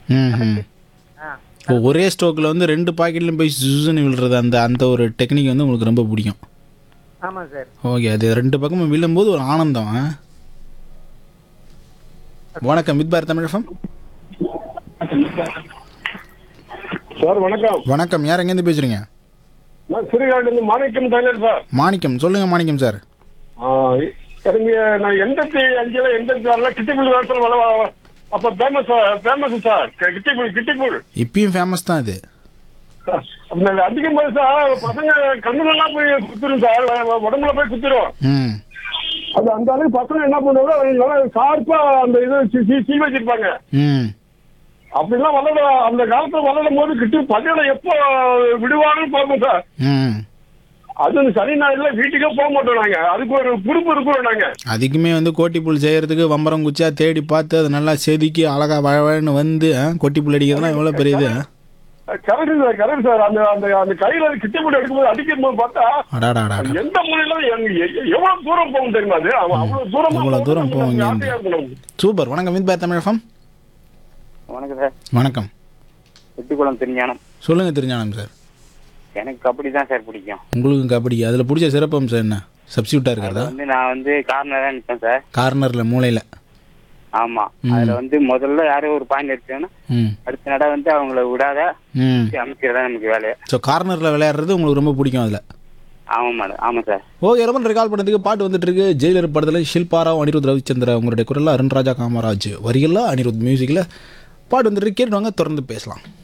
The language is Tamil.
ம் ம் ஆ இப்போ ஒரே ஸ்ட்ரோக்கில் வந்து ரெண்டு பாக்கெட்லையும் போய் சுசுன்னு விழுறது அந்த அந்த ஒரு டெக்னிக் வந்து உங்களுக்கு ரொம்ப பிடிக்கும் ஆமாம் சார் ஓகே அது ரெண்டு பக்கமும் விழும்போது ஒரு ஆனந்தம் ஆ? வணக்கம் வித் பார் தமிழகம் சார் வணக்கம் வணக்கம் யார் எங்கேருந்து பேசுகிறீங்க நான் சிறுகாட்டிலிருந்து மாணிக்கம் டைலர் சார் மாணிக்கம் சொல்லுங்கள் மாணிக்கம் சார் ஆ, எனக்கு நான் எண்பத்தி அஞ்சுல எண்பத்தி ஆறுல கிட்டிப்புள் வேர்சல் வள அப்ப ஃபேமஸ் ஃபேமஸ் சார் கிட்டிப்புள் கிட்டிப்புள் இப்பயும் ஃபேமஸ் தான் இது அந்த அதிகம் போது சார் பசங்க கண்ணுலாம் போய் குத்துரும் சார் உடம்புல போய் குத்துரும் ம் அது அந்த அளவுக்கு பசங்க என்ன பண்ணுவாங்க ஷார்ப்பா அந்த இது சீ- சீ- சீ வச்சிருப்பாங்க ம் அப்படிலாம் வளர அந்த காலத்துல வளரும் போது கிட்டி பள்ளியில எப்போ விடுவாங்கன்னு பார்ப்போம் சார் ம் அது அந்த சனி ஞாயிறுல வீட்டுக்கே போக மாட்டோம் நாங்க அதுக்கு ஒரு பொறுப்பு இருக்கிறோம் நாங்க அதுக்குமே வந்து கோட்டிப்புல் செய்யறதுக்கு வம்பரம் குச்சியா தேடி பார்த்து அதை நல்லா செதுக்கி அழகா வழவழன்னு வந்து ஆ, கொட்டிப்புல் அடிக்கிறதுலாம் எவ்வளோ பெரிய இது ஆ? கரெக்ட் சார் கரெக்ட் சார் அந்த அந்த அந்த கையில கிட்ட போட்டு எடுக்கும்போது அடிக்கும் போது பார்த்தா அடாடாடா எந்த மூலையில எங்க- எ- எவ்வளவு தூரம் போகும் தெரியுமா அது அவன் அவ்வளவு தூரமா எவ்வளவு தூரம் போகும், போகும் நமக்கு ஆசையா இருக்கும் நமக்கு. சூப்பர் வணக்கம் வித் பார் தமிழகம் வணக்கம் சார் வணக்கம் வெட்டுக்குளம் திருஞானம் சொல்லுங்க திருஞானம் சார் எனக்கு கபடி தான் சார் பிடிக்கும் உங்களுக்கு கபடி அதில் பிடிச்ச சிறப்பம்சம் என்ன சப்ஸ்டியூட்டாக இருக்கிறதா வந்து நான் வந்து கார்னரா நிற்பேன் சார் கார்னரில் மூலையில் ஆமா அதுல வந்து முதல்ல யாரும் ஒரு பாயிண்ட் எடுத்தோன்னா ம் அடுத்த நட வந்து அவங்கள விடாத ம் அமைக்கிறதா நமக்கு வேலையை ஸோ கார்னரில் விளையாடுறது உங்களுக்கு ரொம்ப பிடிக்கும் அதில் ஆமா மேடம் ஆமா சார் ஓகே ரொம்ப ரெக்கால் பண்ணதுக்கு பாட்டு வந்துட்டு இருக்கு ஜெயிலர் படத்தில் ஷில்பாராவ் அனிருத் ரவிச்சந்திரா உங்களுடைய குரலில் அருண்ராஜா காமராஜ் வரிகளில் அனிருத் மியூசிக்கில் பாட்டு வந்துட்டு கேட்டு வாங்க தொடர்ந்து பேசலாம்